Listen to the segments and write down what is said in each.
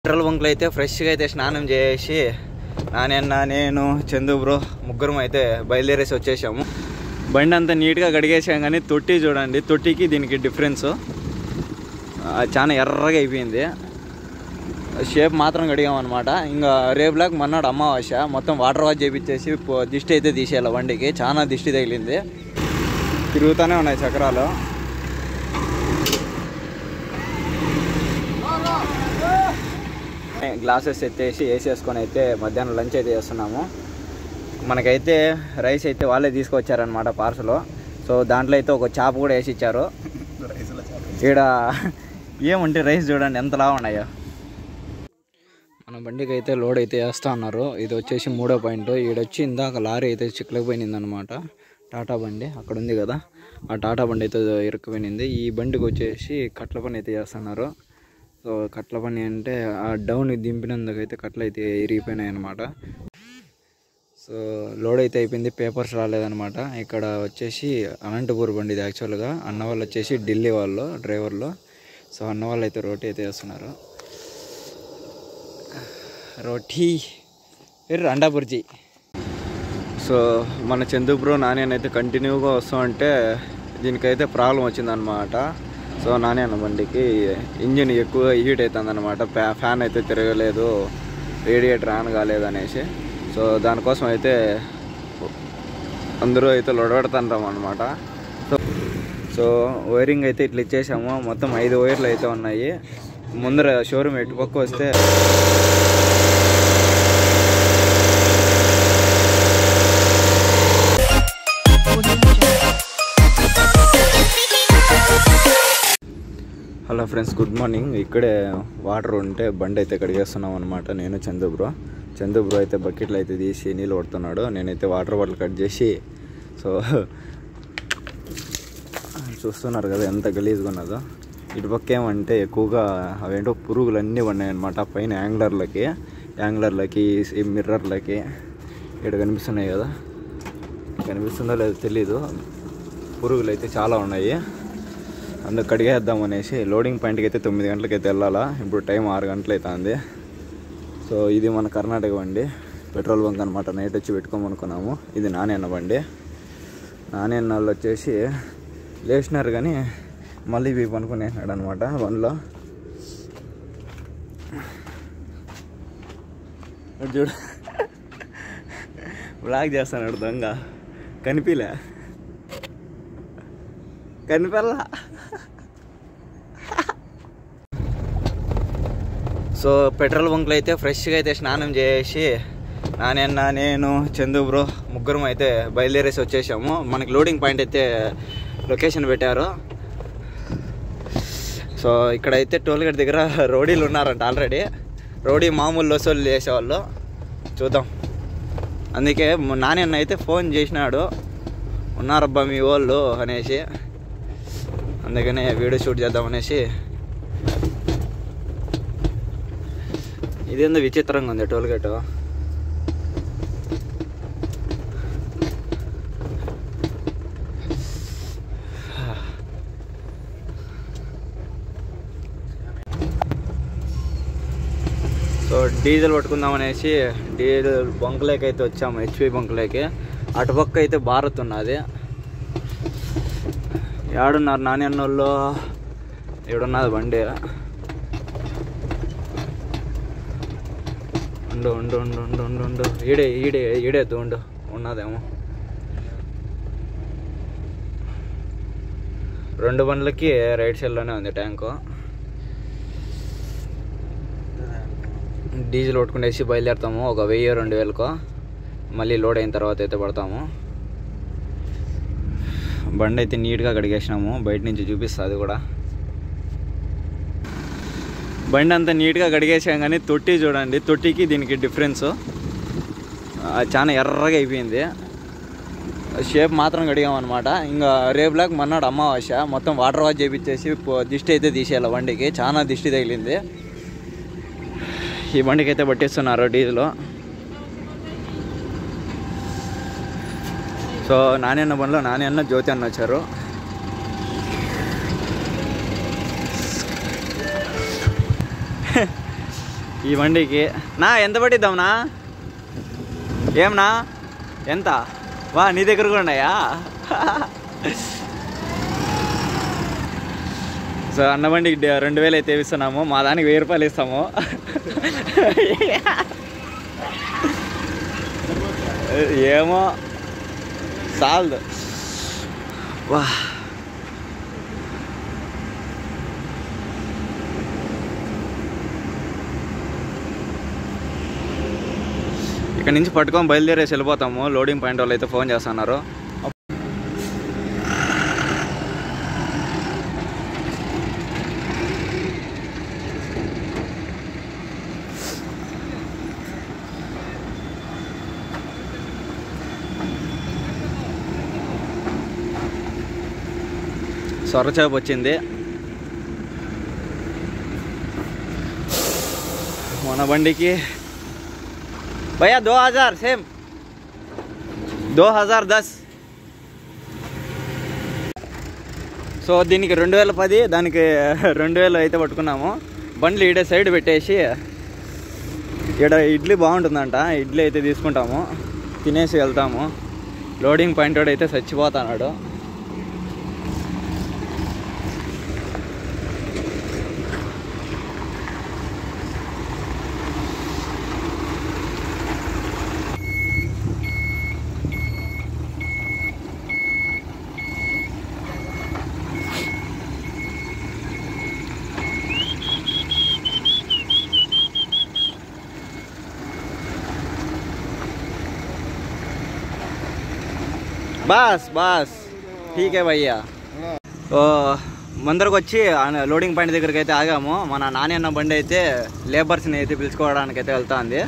Petrol బంక్లో అయితే ఫ్రెష్గా అయితే స్నానం చేసి నాన్న నేను చందు బ్రో ముగ్గురం అయితే బయలుదేరేసి వచ్చేసాము బండి అంతా నీట్గా గడిగేసాం కానీ తొట్టి చూడండి తొట్టికి దీనికి డిఫరెన్స్ చాలా ఎర్రగా అయిపోయింది షేప్ మాత్రం కడిగామన్నమాట ఇంకా రేపులాగా మన్నాడు అమావాస్య మొత్తం వాటర్ వాష్ చేపించేసి పో- దిష్టి అయితే తీసేయాలి బండికి చాలా దిష్టి తగిలింది తిరుగుతూనే ఉన్నాయి చక్రాలు గ్లాసెస్ ఎత్తేసి వేసేసుకొని అయితే మధ్యాహ్నం లంచ్ అయితే చేస్తున్నాము మనకైతే రైస్ అయితే వాళ్ళే తీసుకొచ్చారనమాట పార్సల్ సో దాంట్లో అయితే ఒక చాప కూడా వేసి ఇచ్చారు ఇక్కడ ఏముంటే రైస్ చూడండి ఎంతలా ఉన్నాయో మన బండికి అయితే లోడ్ అయితే వేస్తా ఉన్నారు ఇది వచ్చేసి మూడో పాయింట్ ఈడొచ్చి ఇందాక లారీ అయితే చిక్కలేకపోయింది అనమాట టాటా బండి అక్కడ ఉంది కదా ఆ టాటా బండి అయితే ఇరుక్కుపోయింది ఈ బండికి వచ్చేసి కట్ల పని అయితే చేస్తున్నారు సో కట్ల పని అంటే ఆ డౌన్ దింపినందుకైతే కట్లు అయితే ఇరిగిపోయినాయి అనమాట సో లోడ్ అయితే అయిపోయింది పేపర్స్ రాలేదనమాట ఇక్కడ వచ్చేసి అనంతపూర్ బండి ఇది యాక్చువల్గా అన్న వాళ్ళు వచ్చేసి ఢిల్లీ వాళ్ళు డ్రైవర్లు సో అన్న వాళ్ళు అయితే రోటీ అయితే వేస్తున్నారు రోటీ పేరు అండా బుర్జీ సో మన చందు బ్రో నానేనైతే కంటిన్యూగా వస్తామంటే దీనికైతే ప్రాబ్లం వచ్చిందనమాట సో నానే అన్న బండికి ఇంజిన్ ఎక్కువ హీట్ అవుతుంది అనమాట ఫ్యాన్ అయితే తిరగలేదు రేడియేటర్ ఆన్ కాలేదు అనేసి సో దానికోసం అయితే అందరూ అయితే లొడబెడతాంటాం అనమాట సో సో వైరింగ్ అయితే ఇట్లా ఇచ్చేసాము మొత్తం ఐదు వైర్లు అయితే ఉన్నాయి ముందర షోరూమ్ ఎటు పక్క వస్తే హలో ఫ్రెండ్స్ గుడ్ మార్నింగ్ ఇక్కడే వాటర్ ఉంటే బండి అయితే కడిగేస్తున్నాం అనమాట నేను చందు బ్రో చందు బ్రో అయితే బకెట్లు అయితే తీసి నీళ్ళు పడుతున్నాడు నేనైతే వాటర్ బాటిల్ కట్ చేసి సో చూస్తున్నారు కదా ఎంత గలీజ్గా ఉన్నదో ఇటుపక్క ఏమంటే ఎక్కువగా అవేంటో పురుగులు అన్నీ ఉన్నాయి అనమాట పైన యాంగ్లర్లకి యాంగ్లర్లకి ఈ మిర్రర్లకి ఇక్కడ కనిపిస్తున్నాయి కదా కనిపిస్తుందో లేదో తెలీదు పురుగులు అయితే చాలా ఉన్నాయి అందుకు కడిగేద్దాం అనేసి లోడింగ్ పాయింట్కి అయితే తొమ్మిది గంటలకి అయితే వెళ్ళాలా ఇప్పుడు టైం ఆరు గంటలు అవుతుంది సో ఇది మన కర్ణాటక బండి పెట్రోల్ బంక్ అనమాట నైట్ వచ్చి పెట్టుకోమనుకున్నాము ఇది నానేన్న బండి నానేన్న వాళ్ళు వచ్చేసి లేచినారు కానీ మళ్ళీ ఇవి పనుకునేసినాడు అనమాట బండిలో ఇటు చూడు బ్లాక్ చేస్తాడు దొంగ కనిపిలే కనిపెల్లా సో పెట్రోల్ బంక్లో అయితే ఫ్రెష్గా అయితే స్నానం చేసి నాన్న నేను చందు బ్రో ముగ్గురం అయితే బయలుదేరేసి వచ్చేసాము మనకి లోడింగ్ పాయింట్ అయితే లొకేషన్ పెట్టారు సో ఇక్కడైతే టోల్ గేట్ దగ్గర రోడీలు ఉన్నారంట ఆల్రెడీ రోడీ మామూలు వసూలు చేసేవాళ్ళు చూద్దాం అందుకే నాన్న అయితే ఫోన్ చేసినాడు ఉన్నారబ్బా మీ వాళ్ళు అనేసి అందుకనే వీడియో షూట్ చేద్దాం అనేసి ఇదేందో విచిత్రంగా ఉంది టోల్ గేట్ సో డీజిల్ పట్టుకుందాం అనేసి డీజిల్ బంకులోకి అయితే వచ్చాము హెచ్పి బంకులోకి అటుపక్క అయితే భారత్ ఉన్నది ఏడున్నారు నాని అన్నోళ్ళు ఏడున్నది బండి ఉండు ఉండు ఉండు ఉండు ఉండు ఉండు ఈడే ఈడే ఈడేద్దు ఉండు ఉన్నదేమో రెండు బండ్లకి రైట్ సైడ్లోనే ఉంది ట్యాంకు డీజిల్ కొట్టుకునేసి బయలుదేరుతాము ఒక వెయ్యి రెండు వేలకు మళ్ళీ లోడ్ అయిన తర్వాత అయితే పడతాము బండి అయితే నీట్గా కడిగేసినాము బయట నుంచి చూపిస్తుంది అది కూడా బండి అంతా నీట్గా కడిగేసాం కానీ తొట్టి చూడండి తొట్టికి దీనికి డిఫరెన్స్ చాలా ఎర్రగా అయిపోయింది షేప్ మాత్రం కడిగామన్నమాట ఇంకా రేపులాగా మన్నాడు అమావాస్య మొత్తం వాటర్ వాష్ చేపించేసి పో- దిష్టి అయితే తీసేయాలి బండికి చాలా దిష్టి తగిలింది ఈ బండికి అయితే పట్టిస్తున్నారు డీజిల్ సో నాని అన్న బండిలో నాని అన్న జ్యోతి అన్న వచ్చారు ఈ బండికి నా ఎంత పట్టిద్దాంనా ఏమన్నా ఎంత వా నీ దగ్గర కూడా ఉన్నాయా సో అన్న బండికి డ- రెండు వేలు అయితే ఇస్తున్నాము మా దానికి వెయ్యి రూపాయలు ఇస్తాము ఏమో చాలదు వా ఇక్కడ నుంచి పట్టుకొని బయలుదేరేసి వెళ్ళిపోతాము లోడింగ్ పాయింట్ వాళ్ళు అయితే ఫోన్ చేస్తున్నారు సొరచేపు వచ్చింది మన బండికి भैया दो हजार सेम दो हजार दस సో దీనికి రెండు వేల పది దానికి రెండు వేలు అయితే పట్టుకున్నాము బండ్లు ఈడే సైడ్ పెట్టేసి ఇక్కడ ఇడ్లీ బాగుంటుందంట ఇడ్లీ అయితే తీసుకుంటాము తినేసి వెళ్తాము లోడింగ్ పాయింట్ వాడు అయితే చచ్చిపోతున్నాడు బాస్ బాస్ ఠీకే భయ్యా ఓ ముందరకు వచ్చి ఆ లోడింగ్ పాయింట్ దగ్గరికి అయితే ఆగాము మన నాని అన్న బండి అయితే లేబర్స్ని అయితే పిలుచుకోవడానికి అయితే వెళ్తాంది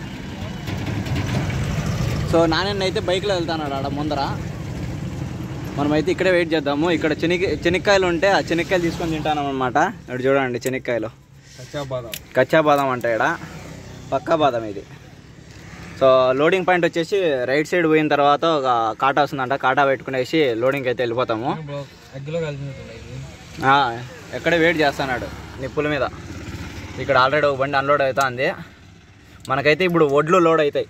సో నాని అయితే బైక్లో వెళ్తాన్నాడు ఆడ ముందర మనమైతే ఇక్కడే వెయిట్ చేద్దాము ఇక్కడ చెనిక్ చెనిక్కాయలు ఉంటే ఆ చెనిక్కాయలు తీసుకొని తింటాను అనమాట ఇక్కడ చూడండి చెనిక్కాయలు కచ్చా బాదం అంటే ఇక్కడ పక్కా బాదం ఇది సో లోడింగ్ పాయింట్ వచ్చేసి రైట్ సైడ్ పోయిన తర్వాత ఒక కాటా వస్తుందంట కాటా పెట్టుకునేసి లోడింగ్ అయితే వెళ్ళిపోతాము అగ్గిలో కలిసినట్టు ఆ, ఎక్కడే వెయిట్ చేస్తున్నాడు నిప్పుల మీద ఇక్కడ ఆల్రెడీ ఒక బండి అన్లోడ్ అవుతుంది మనకైతే ఇప్పుడు ఒడ్లు లోడ్ అవుతాయి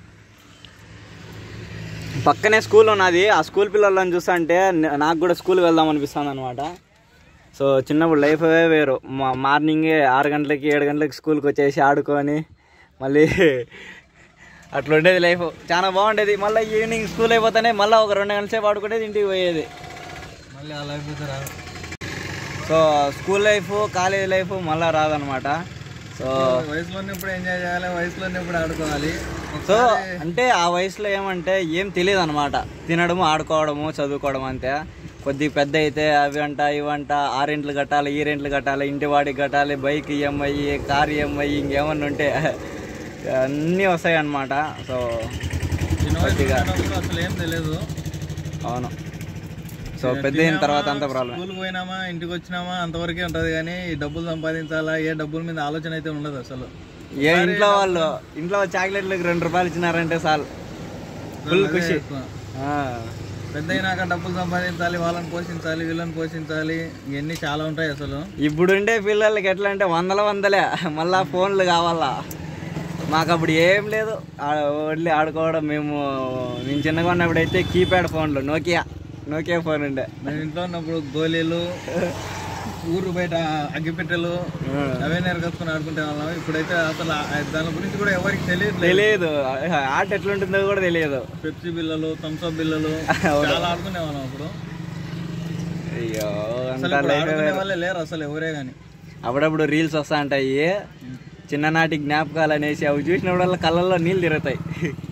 పక్కనే స్కూల్ ఉన్నది ఆ స్కూల్ పిల్లలను చూస్తా అంటే నాకు కూడా స్కూల్కి వెళ్దాం అనిపిస్తుంది అనమాట సో చిన్నప్పుడు లైఫ్ వేరు మా మార్నింగే ఆరు గంటలకి ఏడు గంటలకి స్కూల్కి వచ్చేసి ఆడుకొని మళ్ళీ అట్లా ఉండేది లైఫ్ చాలా బాగుండేది మళ్ళీ ఈవినింగ్ స్కూల్ అయిపోతేనే మళ్ళీ ఒక రెండు గంటల సేపు ఆడుకునేది ఇంటికి పోయేది మళ్ళీ ఆ లైఫ్ అయితే రాదు so school life college life మళ్ళీ రాదనమాట సో వయసులో ఉన్నప్పుడు ఎంజాయ్ చేయాలి వయసులో ఉన్నప్పుడు ఆడుకోవాలి సో అంటే ఆ వయసులో ఏమంటే ఏం తెలియదు అనమాట తినడము ఆడుకోవడము చదువుకోవడం అంతే కొద్దిగా పెద్ద అయితే అవి అంట ఇవంట ఆ రెంట్లు కట్టాలి ఈ రెంట్లు కట్టాలి ఇంటి వాడికి కట్టాలి బైక్ ఈఎంఐ కార్ ఈఎంఐ ఇంకేమన్నా ఉంటే అన్నీ వస్తాయి అన్నమాట సో చిన్న వయసులో కొద్దిగా ఉన్నప్పుడు అసలు ఏం తెలియదు అవును సో పెద్ద అయిన తర్వాత అంత ప్రాబ్లం స్కూల్ పోయినామా ఇంటికి వచ్చినామా అంతవరకే ఉంటది కానీ ఈ డబ్బులు సంపాదించాలా ఏ డబ్బుల మీద ఆలోచన అయితే ఉండదు అసలు ఏ ఇంట్లో వాళ్ళు ఇంట్లో చాక్లెట్లకు రెండు రూపాయలు ఇచ్చినారంటే చాలు ఫుల్ ఖుషి ఆ. పెద్ద అయినాక డబ్బులు సంపాదించాలి వాళ్ళని పోషించాలి వీళ్ళని పోషించాలి ఇవన్నీ చాలా ఉంటాయి అసలు ఇప్పుడుండే పిల్లలకి ఎట్లా అంటే వందల వందలే మళ్ళా ఫోన్లు కావాలా మాకు అప్పుడు ఏం లేదు ఆ- ఓన్లీ ఆడుకోవడం మేము నేను చిన్నగా ఉన్నప్పుడు అయితే కీప్యాడ్ ఫోన్లు నోకియా నోకియా ఫోన్ ఉండే మేము ఇంట్లో ఉన్నప్పుడు గోళీలు ఊరు బయట అగ్గిపెట్టెలు అవే నేరకట్టుకుని ఆడుకుంటే వాళ్ళం ఇప్పుడైతే అసలు ఆ- దాని గురించి కూడా ఎవరికి తెలియదు తెలియదు ఆట ఎట్లుంటుందో కూడా తెలియదు పెప్సీ బిల్లలు థమ్స్అప్ బిల్లలు అవును. చాలా ఆడుకునే వాళ్ళం అప్పుడు అయ్యో అసలు అంతా ఇప్పుడు లైఫ్ ఆడుకునే వాళ్ళే లేరు అసలు ఎవరే కానీ అప్పుడప్పుడు రీల్స్ వస్తా ఉంటాయి చిన్ననాటి జ్ఞాపకాలు అనేసి అవి చూసినప్పుడల్లా కళ్ళల్లో నీళ్ళు తిరుగుతాయి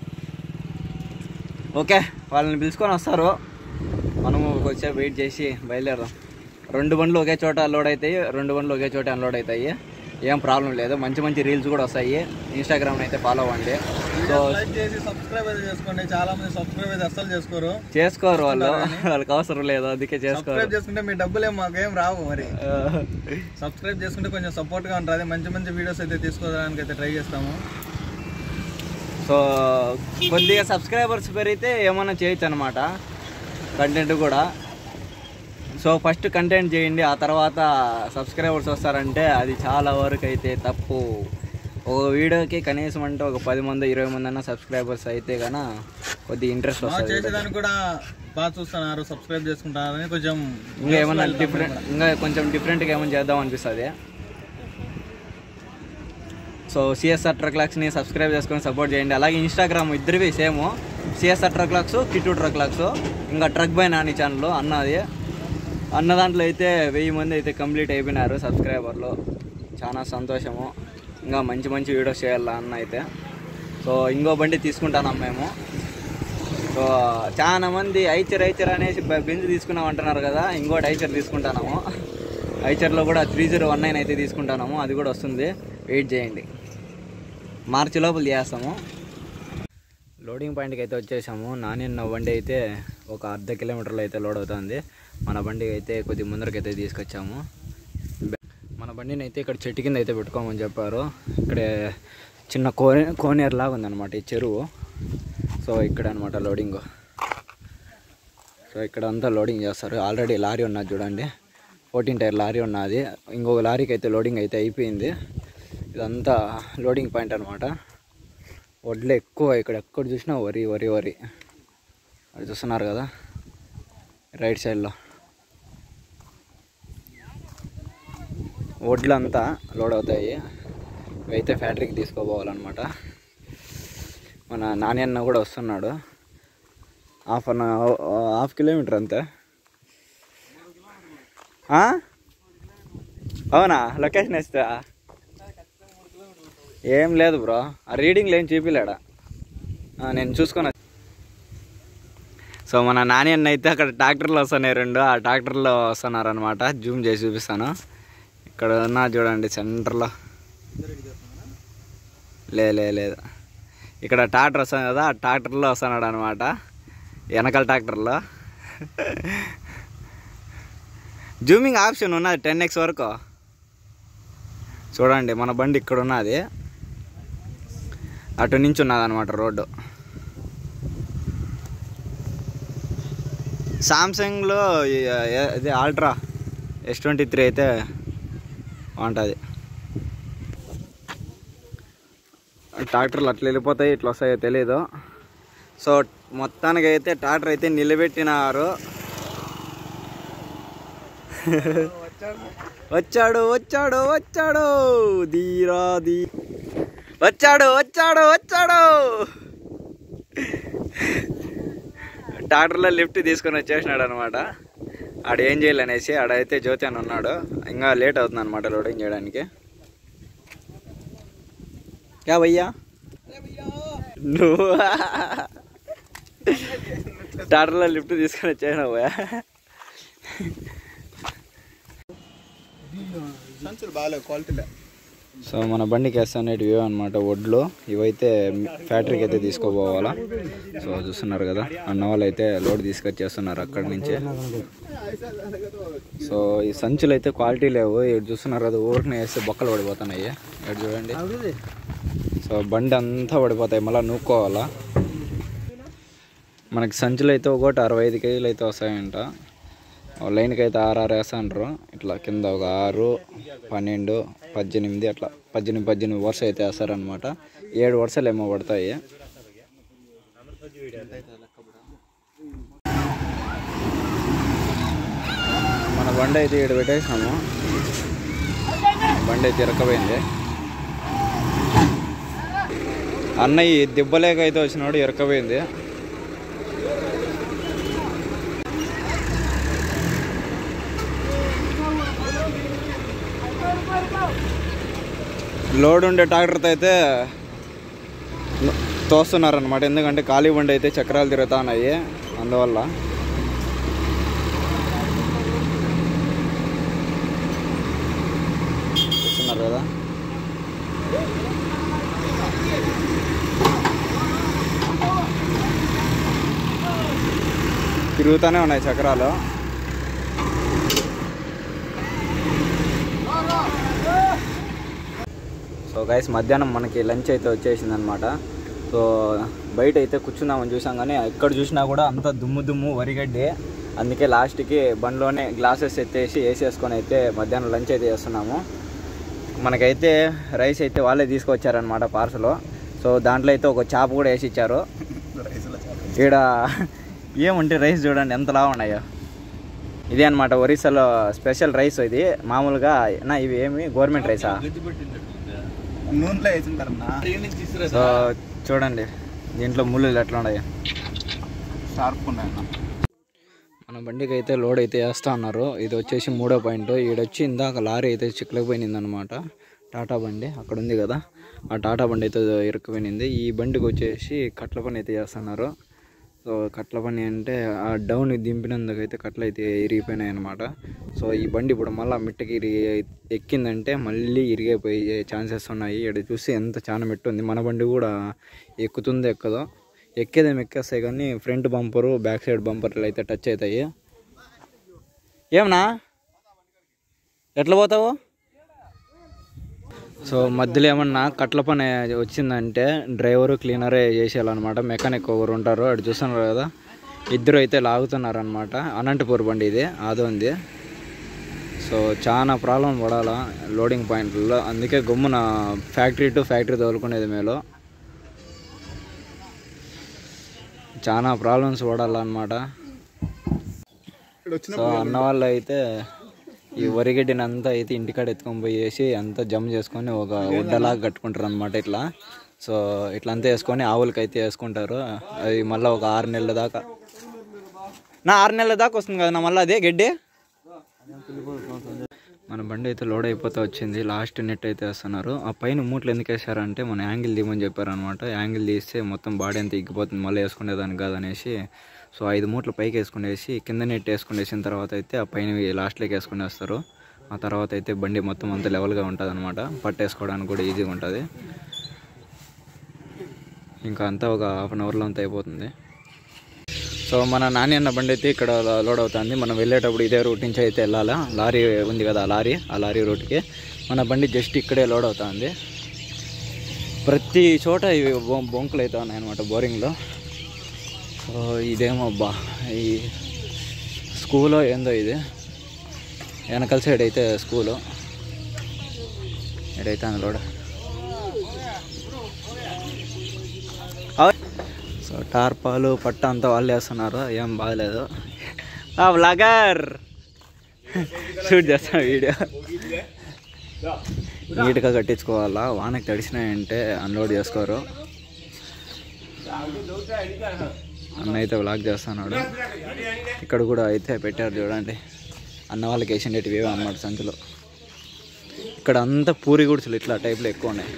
ఓకే వాళ్ళని పిలుచుకొని వస్తారు మనము కొంచెం వెయిట్ చేసి బయలుదేరదాం రెండు బండ్లు ఒకే చోట అన్లోడ్ అవుతాయి రెండు బండ్లు ఒకే చోట అన్లోడ్ అవుతాయి ఏం ప్రాబ్లం లేదు మంచి మంచి రీల్స్ కూడా వస్తాయి ఇన్స్టాగ్రామ్ అయితే ఫాలో అవ్వండి సో లైక్ చేసి సబ్స్క్రైబ్ అయితే చేసుకోండి చాలా మంది సబ్స్క్రైబ్ అయితే అస్సలు చేసుకోరు చేసుకోరు వాళ్ళు వాళ్ళకి అవసరం లేదు అందుకే చేసుకోరు సబ్స్క్రైబ్ చేసుకుంటే మీ డబ్బులే మాకేం రావు మరి సబ్స్క్రైబ్ చేసుకుంటే కొంచెం సపోర్ట్ గా ఉంటుంది మంచి మంచి వీడియోస్ అయితే తీసుకోవడానికి అయితే ట్రై చేస్తాము సో కొద్దిగా సబ్స్క్రైబర్స్ పెరిగితే ఏమైనా చేయొచ్చు అనమాట కంటెంట్ కూడా సో ఫస్ట్ కంటెంట్ చేయండి ఆ తర్వాత సబ్స్క్రైబర్స్ వస్తారంటే అది చాలా వరకు అయితే తప్పు ఒక వీడియోకి కనీసం అంటే ఒక పది మంది ఇరవై మంది అన్న సబ్స్క్రైబర్స్ అయితే కన కొద్దిగా ఇంట్రెస్ట్ బాగా వస్తుంది చేసేదానికి కూడా బాగా చూస్తున్నారు సబ్స్క్రైబ్ చేసుకుంటారని కొంచెం ఇంకా ఏమన్నా డిఫరెంట్ ఇంకా కొంచెం డిఫరెంట్గా ఏమైనా చేద్దాం అనిపిస్తుంది సో సిఎస్ఆర్ ట్రక్ లాక్స్ని సబ్స్క్రైబ్ చేసుకొని సపోర్ట్ చేయండి అలాగే ఇన్స్టాగ్రామ్ ఇద్దరివి same CSR truck locks Kittu truck locks ఇంకా ట్రక్ బై నాని ఛానల్ అన్నది అన్న దాంట్లో అయితే వెయ్యి మంది అయితే కంప్లీట్ అయిపోయినారు సబ్స్క్రైబర్లు చాలా సంతోషము ఇంకా మంచి మంచి వీడియోస్ చేయాలి అన్న అయితే సో ఇంకో బండి తీసుకుంటాం మేము సో చాలా మంది ఐచర్ ఐచర్ అనేసి బ- బెంజ్ తీసుకున్నాం అంటున్నారు కదా ఇంకోటి ఐచర్ తీసుకుంటాము ఐచర్లో కూడా త్రీ జీరో వన్ నైన్ అయితే తీసుకుంటాము అది కూడా వస్తుంది వెయిట్ చేయండి మార్చి లోపల చేస్తాము లోడింగ్ పాయింట్కి అయితే వచ్చేసాము నానిన్న బండి అయితే ఒక అర్ధ కిలోమీటర్లో అయితే లోడ్ అవుతుంది మన బండి అయితే కొద్ది ముందరకి అయితే తీసుకొచ్చాము మన బండిని అయితే ఇక్కడ చెట్టు కింద అయితే పెట్టుకోమని చెప్పారు ఇక్కడ చిన్న కోనే కోనేరు లాగా ఉందన్నమాట ఈ చెరువు సో ఇక్కడ అనమాట లోడింగ్ సో ఇక్కడ అంతా లోడింగ్ చేస్తారు ఆల్రెడీ లారీ ఉన్నది చూడండి ఫోర్టీన్ టైర్ లారీ ఉన్నది ఇంకొక లారీకి అయితే లోడింగ్ అయితే అయిపోయింది ఇదంతా లోడింగ్ పాయింట్ అనమాట వడ్లు ఎక్కువ ఇక్కడ ఎక్కడ చూసినా వరి వరి వరి అది చూస్తున్నారు కదా రైట్ సైడ్లో వడ్లంతా లోడ్ అవుతాయి ఇవైతే ఫ్యాక్టరీకి తీసుకోపోవాలన్నమాట మన నాని అన్న కూడా వస్తున్నాడు హాఫ్ అన్ హాఫ్ కిలోమీటర్ అంతే ఆ? అవునా లొకేషన్ వేస్తా ఏం లేదు బ్రో ఆ రీడింగ్లో ఏం చూపిలేడా ఆ, నేను చూసుకొని సో మన నాని అన్న అయితే అక్కడ ట్రాక్టర్లు వస్తున్నాయి రెండు ఆ ట్రాక్టర్లో వస్తున్నారు అనమాట జూమ్ చేసి చూపిస్తాను ఇక్కడ ఉన్నా చూడండి సెంటర్లో లే లే లేదు ఇక్కడ ట్రాక్టర్ వస్తుంది కదా ఆ ట్రాక్టర్లో వస్తున్నాడు అనమాట వెనకాల ట్రాక్టర్లో జూమింగ్ ఆప్షన్ ఉన్నది టెన్ ఎక్స్ వరకు చూడండి మన బండి ఇక్కడ ఉన్నది అటు నుంచి ఉన్నది అనమాట రోడ్డు సామ్సంగ్లో ఇది ఆల్ట్రా ఎస్ ట్వంటీ త్రీ అయితే బాగుంటుంది ట్రాక్టర్లు అట్లా వెళ్ళిపోతాయి ఇట్లా వస్తాయో తెలియదు సో మొత్తానికి అయితే ట్రాక్టర్ అయితే నిలబెట్టినారు వచ్చాడు వచ్చాడు వచ్చాడు ధీరా ధీ వచ్చాడు వచ్చాడు వచ్చాడు ట్రాక్టర్లో లిఫ్ట్ తీసుకొని వచ్చేసినాడు అనమాట ఆడ ఏం చేయాలనేసి ఆడైతే జ్యోతి అని ఉన్నాడు ఇంకా లేట్ అవుతుంది అనమాట లోడింగ్ చేయడానికి క్యా భయ్యా నువ్వు ట్రాక్టర్లో లిఫ్ట్ తీసుకొని వచ్చేసినావు భయ్యా సంచులు బాగాలేవు క్వాలిటీలే సో మన బండికి వేస్తానేటి వ్యూ అనమాట వడ్లు ఇవైతే ఫ్యాక్టరీకి అయితే తీసుకోపోవాలా సో చూస్తున్నారు కదా అన్న వాళ్ళు అయితే లోడ్ తీసుకొచ్చేస్తున్నారు అక్కడి నుంచి సో ఈ సంచులు అయితే క్వాలిటీ లేవు ఇక్కడ చూస్తున్నారు కదా ఊరిని వేస్తే బొక్కలు పడిపోతున్నాయి ఇక్కడ చూడండి సో బండి అంతా పడిపోతాయి మళ్ళీ నూక్కోవాలా మనకి సంచులు అయితే ఒకటి అరవై ఐదు కేజీలు అయితే వస్తాయంట ఓ లైన్కి అయితే ఆరు ఆరు వేస్తాండ్రు ఇట్లా కింద ఒక ఆరు పన్నెండు పద్దెనిమిది అట్లా పద్దెనిమిది పద్దెనిమిది వరుస అయితే వేస్తారనమాట ఏడు వరుసలు ఏమో పడతాయి మన బండి అయితే ఇక్కడ పెట్టేసినాము బండి అయితే ఇరకపోయింది అన్నయ్య దెబ్బలేక అయితే వచ్చినాడు ఇరకపోయింది లోడ్ ఉండే ట్రాక్టర్తో అయితే తోస్తున్నారనమాట ఎందుకంటే ఖాళీ బండి అయితే చక్రాలు తిరుగుతా ఉన్నాయి అందువల్ల చూస్తున్నారు కదా తిరుగుతూనే ఉన్నాయి చక్రాలు సో గైస్ మధ్యాహ్నం మనకి లంచ్ అయితే వచ్చేసింది అనమాట సో బయట అయితే కూర్చుందామని చూసాం కానీ ఎక్కడ చూసినా కూడా అంత దుమ్ము దుమ్ము వరిగడ్డి అందుకే లాస్ట్కి బండిలోనే గ్లాసెస్ ఎత్తేసి వేసేసుకొని అయితే మధ్యాహ్నం లంచ్ అయితే చేస్తున్నాము మనకైతే రైస్ అయితే వాళ్ళే తీసుకొచ్చారనమాట పార్సల్ సో దాంట్లో అయితే ఒక చాప కూడా వేసి ఇచ్చారు ఈడ ఏముంటే రైస్ చూడండి ఎంత లావు ఉన్నాయో ఇదే అనమాట ఒరిస్సాలో స్పెషల్ రైస్ ఇది మామూలుగా నా ఇవి ఏమి గవర్నమెంట్ రైసా నూనెలో వేసింటారన్నా సో చూడండి దీంట్లో ముళ్ళు ఎట్లా ఉన్నాయో షార్ప్ ఉన్నాయి మన బండికి అయితే లోడ్ అయితే వేస్తా ఉన్నారు ఇది వచ్చేసి మూడో పాయింట్ ఈడొచ్చి ఇందాక లారీ అయితే చిక్కలేకపోయింది అనమాట టాటా బండి అక్కడ ఉంది కదా ఆ టాటా బండి అయితే ఇరుక్కుపోయింది ఈ బండికి వచ్చేసి కట్ల పని అయితే చేస్తున్నారు సో కట్ల పని అంటే ఆ డౌన్ దింపినందుకు అయితే కట్లు అయితే ఇరిగిపోయినాయి అనమాట సో ఈ బండి ఇప్పుడు మళ్ళీ మిట్టకి ఇరిగి ఎక్కిందంటే మళ్ళీ ఇరిగిపోయే ఛాన్సెస్ ఉన్నాయి ఇక్కడ చూసి ఎంత చాలా మెట్టు ఉంది మన బండి కూడా ఎక్కుతుందో ఎక్కదో ఎక్కేదేమి ఎక్కేస్తాయి కానీ ఫ్రంట్ బంపరు బ్యాక్ సైడ్ బంపర్లు అయితే టచ్ అవుతాయి ఏమన్నా ఎట్లా పోతావు సో మధ్యలో ఏమన్నా కట్ల పని వచ్చిందంటే డ్రైవరు క్లీనరే చేసేయాలన్నమాట మెకానిక్ ఒకరు ఉంటారు అటు చూస్తున్నారు కదా ఇద్దరు అయితే లాగుతున్నారు అనమాట అనంతపూర్ బండి ఇది ఆదో ఉంది సో చాలా ప్రాబ్లం పడాలా లోడింగ్ పాయింట్లలో అందుకే గమ్మున ఫ్యాక్టరీ టు ఫ్యాక్టరీ తోలుకునేది మేలో చాలా ప్రాబ్లమ్స్ పడాలన్నమాట ఇక్కడ వచ్చిన సో అన్న వాళ్ళు అయితే ఈ వరిగడ్డిని అంతా అయితే ఇంటికాడ ఎత్తుకొని పోయేసి అంతా జమ్ చేసుకొని ఒక ఉడ్డలాగా కట్టుకుంటారు అనమాట ఇట్లా సో ఇట్లా అంతా వేసుకొని ఆవులకి అయితే వేసుకుంటారు అది మళ్ళీ ఒక ఆరు నెలల దాకా నా ఆరు నెలల దాకా వస్తుంది కదా నా మళ్ళీ అదే గడ్డి మన బండి అయితే లోడ్ అయిపోతే వచ్చింది లాస్ట్ నెట్ అయితే వేస్తున్నారు ఆ పైన మూట్లు ఎందుకు వేసారంటే మన యాంగిల్ తీయమని చెప్పారనమాట యాంగిల్ తీస్తే మొత్తం బాడీ అంతా ఎగ్గిపోతుంది మళ్ళీ వేసుకునేదానికి కాదనేసి సో ఐదు మూట్లు పైకి వేసుకునేసి కింద నెట్ వేసుకుని వేసిన తర్వాత అయితే ఆ పైన లాస్ట్లోకి వేసుకుని వేస్తారు ఆ తర్వాత అయితే బండి మొత్తం అంతా లెవెల్గా ఉంటుంది అనమాట పట్టేసుకోవడానికి కూడా ఈజీగా ఉంటుంది ఇంకా అంతా ఒక హాఫ్ అన్ అవర్లో అంతా అయిపోతుంది సో మన నాని అన్న బండి అయితే ఇక్కడ లోడ్ అవుతుంది మనం వెళ్ళేటప్పుడు ఇదే రూట్ నుంచి అయితే వెళ్ళాలా లారీ ఉంది కదా ఆ లారీ ఆ లారీ రూట్కి మన బండి జస్ట్ ఇక్కడే లోడ్ అవుతుంది ప్రతి చోట ఇవి బొ- బొంకులు అవుతా ఉన్నాయి అనమాట బోరింగ్లో సో ఇదేమో అబ్బా ఈ స్కూలో ఏందో ఇది వెనకాల సైడ్ అయితే స్కూలు ఇడైతే లోడ్ సో టార్పాలు పట్ట అంతా వాళ్ళు వేస్తున్నారు ఏం బాగలేదు ఆ వ్లాగర్ షూట్ చేస్తాను వీడియో నీట్గా కట్టించుకోవాలా వానకి తడిసినాయంటే అన్లోడ్ చేసుకోరు అన్న అయితే వ్లాగ్ చేస్తున్నాడు ఇక్కడ కూడా అయితే పెట్టారు చూడండి అన్న వాళ్ళకి వేసిండేటివి ఇవే అన్నమాట సంచులో ఇక్కడ అంతా పూరి గుడిసెలు ఇట్లా టైప్లో ఎక్కువ ఉన్నాయి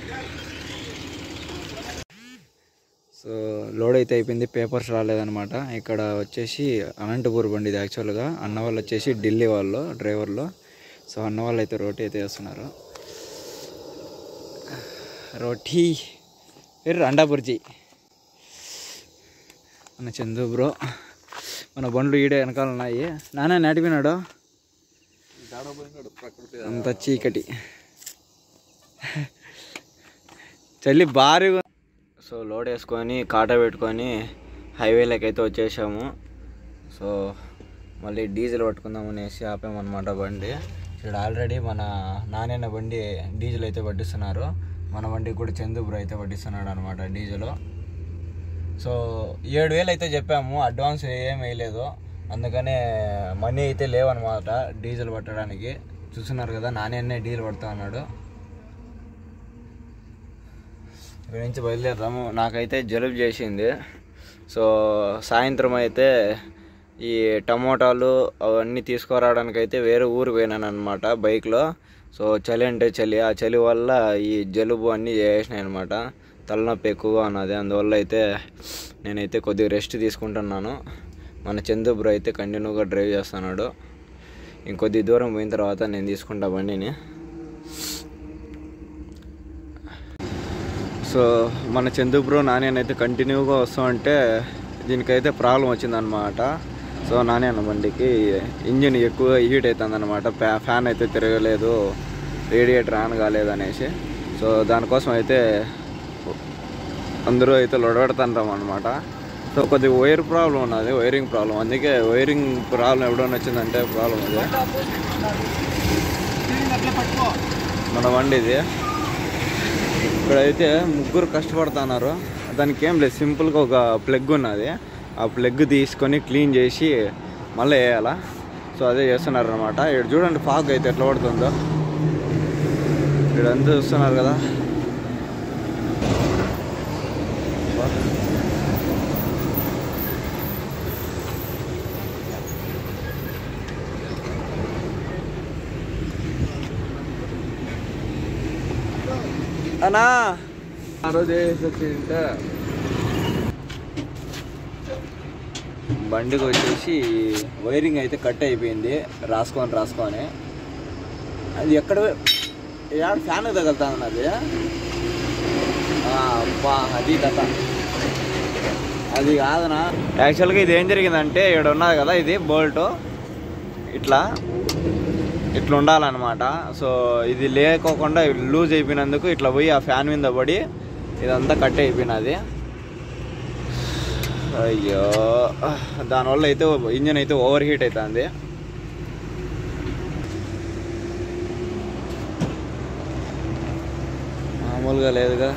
సో లోడ్ అయితే అయిపోయింది పేపర్స్ రాలేదనమాట ఇక్కడ వచ్చేసి అనంతపూర్ బండి ఇది యాక్చువల్గా అన్న వాళ్ళు వచ్చేసి ఢిల్లీ వాళ్ళు డ్రైవర్లు సో అన్న వాళ్ళు అయితే రోటీ అయితే వేస్తున్నారు రోటీ పేరు అండా బుర్జీ మన చందు బ్రో మన బండ్లు ఈడే వెనకాల ఉన్నాయి నాన్న నడిపినాడు అంత చీకటి చలి భారీగా సో లోడ్ వేసుకొని కాటా పెట్టుకొని హైవేలోకి అయితే వచ్చేసాము సో మళ్ళీ డీజిల్ పట్టుకుందాం అనేసి ఆపామన్నమాట బండి ఇక్కడ ఆల్రెడీ మన నాణ్యన బండి డీజిల్ అయితే పట్టిస్తున్నారు మన బండికి కూడా చందుపురు అయితే పట్టిస్తున్నాడు అనమాట డీజిల్ సో ఏడు వేలు అయితే చెప్పాము అడ్వాన్స్ ఏం వేయలేదు అందుకనే మనీ అయితే లేవన్నమాట డీజిల్ పట్టడానికి చూస్తున్నారు కదా నాణ్యనే డీజిల్ పడుతా అన్నాడు ఇక్కడ నుంచి బయలుదేరాము నాకైతే జలుబు చేసింది సో సాయంత్రం అయితే ఈ టమోటాలు అవన్నీ తీసుకురావడానికి అయితే వేరే ఊరు పోయినాను అనమాట బైక్లో సో చలి అంటే చలి ఆ చలి వల్ల ఈ జలుబు అన్నీ చేసినాయి అనమాట తలనొప్పి ఎక్కువగా ఉన్నది అందువల్ల అయితే నేనైతే కొద్దిగా రెస్ట్ తీసుకుంటున్నాను మన చందు బ్రో అయితే కంటిన్యూగా డ్రైవ్ చేస్తున్నాడు ఇంకొద్ది దూరం పోయిన తర్వాత నేను తీసుకుంటా బండిని సో మన చందు బ్రో నాణ్యనైతే కంటిన్యూగా వస్తూ ఉంటే దీనికైతే ప్రాబ్లం వచ్చిందనమాట సో నాణ్యన బండికి ఇంజిన్ ఎక్కువ హీట్ అవుతుంది అనమాట ఫ్యాన్ అయితే తిరగలేదు రేడియేటర్ ఆన్ కాలేదు అనేసి సో దానికోసం అయితే అందరూ అయితే లొడబెడుతుంటాం అనమాట సో కొద్దిగా వైర్ ప్రాబ్లం ఉన్నది వైరింగ్ ప్రాబ్లం అందుకే వైరింగ్ ప్రాబ్లం ఎప్పుడైనా వచ్చిందంటే ప్రాబ్లం అది మన బండి ఇది ఇక్కడైతే ముగ్గురు కష్టపడుతున్నారు దానికి ఏం లేదు సింపుల్గా ఒక ప్లగ్ ఉన్నది ఆ ప్లగ్ తీసుకొని క్లీన్ చేసి మళ్ళీ వేయాలా సో అదే చేస్తున్నారు అనమాట ఇక్కడ చూడండి ఫాగ్ అయితే ఎట్లా పడుతుందో ఇక్కడంతా చూస్తున్నారు కదా అన్నా ఆ రోజు వచ్చింటే బండికి వచ్చేసి వైరింగ్ అయితే కట్ అయిపోయింది రాసుకొని రాసుకొని అది ఎక్కడ యాడ ఫ్యాన్ తగులుతా ఉన్నది ఆ, అబ్బా అది కథ అది కాదనా యాక్చువల్గా ఇది ఏం జరిగిందంటే ఇక్కడ ఉన్నది కదా ఇది బోల్ట్ ఇట్లా ఇట్లా ఉండాలన్నమాట సో ఇది లేకోకుండా లూజ్ అయిపోయినందుకు ఇట్లా పోయి ఆ ఫ్యాన్ మీద పడి ఇదంతా కట్ అయిపోయినది అయ్యో దానివల్ల అయితే ఇంజన్ అయితే ఓవర్ హీట్ అవుతుంది మామూలుగా లేదుగా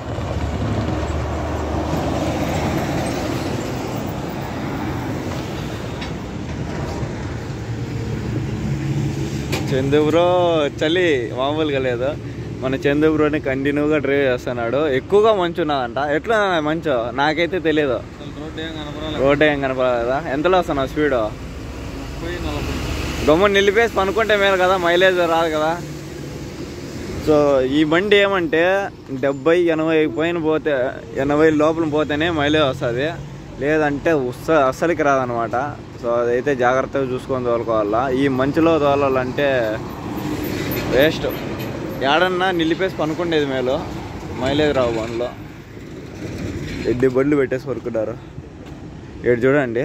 చందు బ్రో చలి మామూలుగా లేదు మన చందు బ్రోని కంటిన్యూగా డ్రైవ్ చేస్తున్నాడు ఎక్కువగా మంచు ఉన్నదంట ఎట్లా మంచు నాకైతే తెలియదు అసలు రోడ్డు ఏం కనపరాలి రోడ్ ఏం కనపడదా ఎంతలో వస్తున్నావు స్పీడ్ ముప్పై నలభై గమ్మున నిలిపేసి పనుకుంటే మేలు కదా మైలేజ్ రాదు కదా సో ఈ బండి ఏమంటే డెబ్బై ఎనభై పైన పోతే ఎనభై లోపల పోతేనే మైలేజ్ వస్తుంది లేదంటే ఉస్స అస్సలకి రాదనమాట సో అదైతే జాగ్రత్తగా చూసుకొని తోలుకోవాలా ఈ మంచులో తోలాలంటే వేస్ట్ ఏడన్నా నిలిపేసి పనుకుండేది మేలు మైలేజ్ రావు బండ్లో ఎడ్డి బండ్లు పెట్టేసి పడుకున్నారు ఏడు చూడండి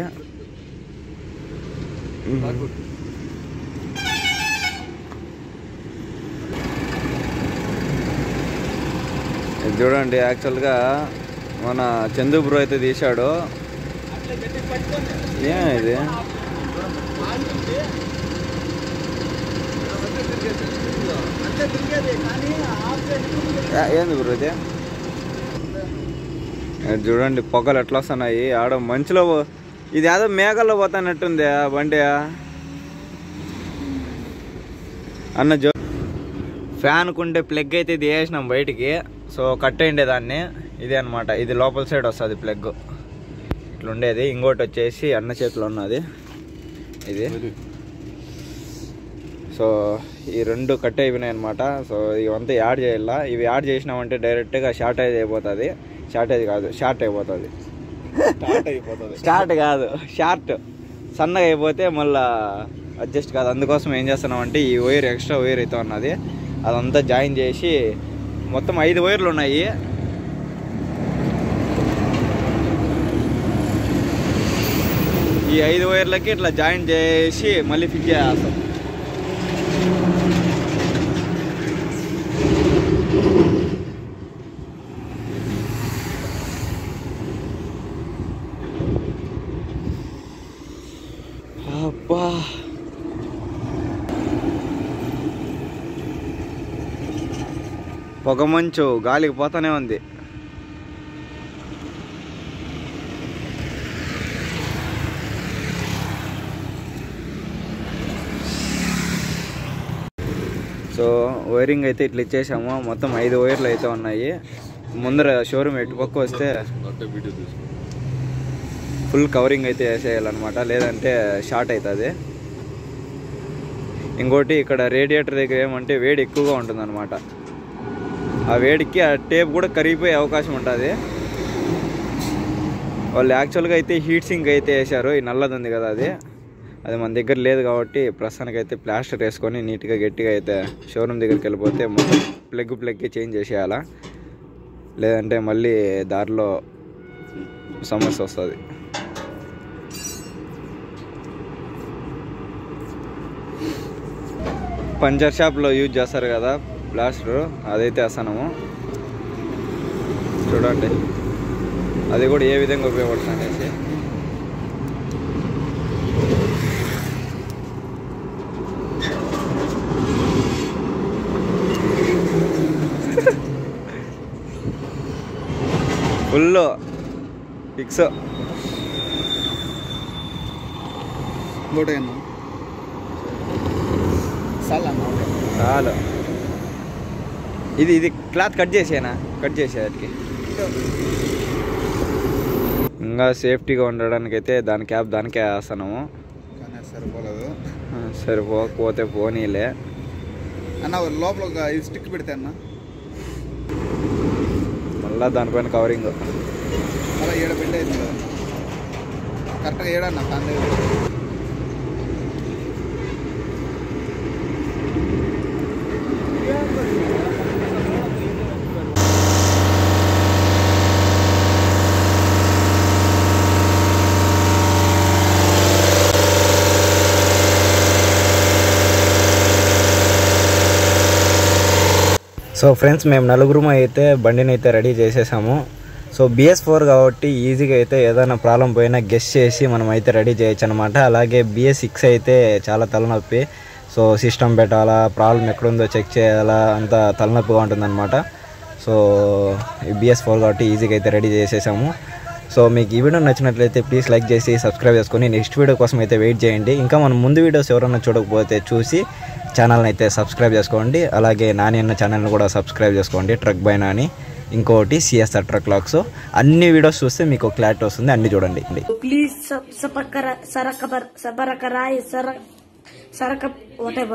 ఇది చూడండి యాక్చువల్గా మన చందు బ్రో అయితే తీశాడు ఏం ఇది యా- ఏంది బ్రో ఇది ఇది చూడండి పొగలు ఎట్లా వస్తున్నాయి ఆడ మంచులో పో- ఇది ఏదో మేఘాల్లో పోతానట్టుంది ఆ బండి అన్న జో ఫ్యాన్ కుండే ప్లగ్ అయితే ఇది వేసినాం బయటికి సో కట్ అయిండే దాన్ని ఇదే అనమాట ఇది లోపల సైడ్ వస్తుంది ప్లగ్ ఇట్లా ఉండేది ఇంకోటి వచ్చేసి అన్న చేతిలో ఉన్నది ఇది సో ఈ రెండు కట్ అయిపోయినాయి అనమాట సో ఇవంతా యాడ్ చేయాల ఇవి యాడ్ చేసినామంటే డైరెక్ట్గా షార్టేజ్ అయిపోతుంది షార్టేజ్ కాదు షార్ట్ అయిపోతుంది స్టార్ట్ అయిపోతుంది స్టార్ట్ కాదు షార్ట్ సన్నగా అయిపోతే మళ్ళా అడ్జస్ట్ కాదు అందుకోసం ఏం చేస్తున్నామంటే ఈ వైర్ ఎక్స్ట్రా వైర్ అయితే ఉన్నది అదంతా జాయిన్ చేసి మొత్తం ఐదు వైర్లు ఉన్నాయి ఈ ఐదు వైర్లకి ఇట్లా జాయిన్ చేసి మళ్ళీ ఫిట్ చేస్తాం అబ్బా పొగ మంచు గాలికి పోతానే ఉంది సో వైరింగ్ అయితే ఇట్లా ఇచ్చేసాము మొత్తం ఐదు వైర్లు అయితే ఉన్నాయి ముందర షోరూమ్ ఎటు పక్క వస్తే వీడియో తీసుకో ఫుల్ కవరింగ్ అయితే వేసేయాలన్నమాట లేదంటే షార్ట్ అవుతుంది ఇంకోటి ఇక్కడ రేడియేటర్ దగ్గర ఏమంటే వేడి ఎక్కువగా ఉంటుందన్నమాట ఆ వేడికి ఆ టేప్ కూడా కరిగిపోయే అవకాశం ఉంటుంది వాళ్ళు యాక్చువల్గా అయితే హీట్ సింక్ అయితే వేశారు ఈ నల్లది ఉంది కదా అది అది మన దగ్గర లేదు కాబట్టి ప్రస్తుతానికి అయితే ప్లాస్టర్ వేసుకొని నీట్గా గట్టిగా అయితే షోరూమ్ దగ్గరికి వెళ్ళిపోతే మొత్తం ప్లగ్ ప్లగ్కి చేంజ్ చేసేయాలా లేదంటే మళ్ళీ దారిలో సమస్య వస్తుంది పంచర్ షాప్లో యూజ్ చేస్తారు కదా ప్లాస్టర్ అదైతే వేస్తాము చూడండి అది కూడా ఏ విధంగా ఉపయోగపడుతుంది అనేసి ఫుల్ ఫిక్స్ ఇంకోటి అన్న చాలా అన్న ఓకే. చాలు ఇది ఇది క్లాత్ కట్ చేసేనా కట్ చేసేదానికి ఇంకా సేఫ్టీగా ఉండడానికి అయితే దాని క్యాప్ దానికే వేస్తున్నాము కానీ అది సరిపోలేదు ఆ, సరిపోకపోతే పోనీలే అన్న లోపల ఒక ఇది స్టిక్ పెడితే అన్న మళ్ళా దానిపైన కవరింగ్ అలా ఏడ పెళ్ళి అయింది కదా కరెక్ట్గా ఏడన్న కాందే సో ఫ్రెండ్స్ మేము నలుగురు అయితే బండిని అయితే రెడీ చేసేసాము సో బిఎస్ ఫోర్ కాబట్టి ఈజీగా అయితే ఏదైనా ప్రాబ్లం పోయినా గెస్ చేసి మనం అయితే రెడీ చేయొచ్చు అనమాట అలాగే బిఎస్ సిక్స్ అయితే చాలా తలనొప్పి సో సిస్టమ్ పెట్టాలా ప్రాబ్లం ఎక్కడుందో చెక్ చేయాలా అంత తలనొప్పిగా ఉంటుందన్నమాట సో బిఎస్ ఫోర్ కాబట్టి ఈజీగా అయితే రెడీ చేసేసాము సో మీకు ఈ వీడియో నచ్చినట్లయితే ప్లీజ్ లైక్ చేసి సబ్స్క్రైబ్ చేసుకొని నెక్స్ట్ వీడియో కోసం అయితే వెయిట్ చేయండి ఇంకా మన ముందు వీడియోస్ ఎవరైనా చూడకపోతే చూసి ఛానల్ని అయితే సబ్స్క్రైబ్ చేసుకోండి అలాగే నాని అన్న ఛానల్ని కూడా సబ్స్క్రైబ్ చేసుకోండి ట్రక్ బై నాని ఇంకోటి సిఎస్ఆర్ ట్రక్ లాక్స్ అన్ని వీడియోస్ చూస్తే మీకు క్లారిటీ వస్తుంది అన్ని చూడండి Please sub sabakara sarakabar sabarakarai sarak sarakap whatever.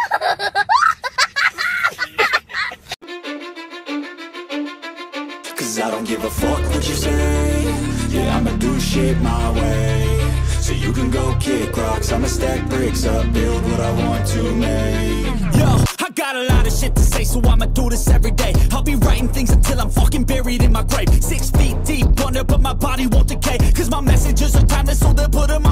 Cause I don't give a fuck what you say Yeah, I'ma do shit my way So you can go kick rocks I'ma stack bricks up, build what I want to make Yo, I got a lot of shit to say So I'ma do this every day I'll be writing things until I'm fucking buried in my grave Six feet deep under, but my body won't decay Cause my messages are timeless, so they'll put 'em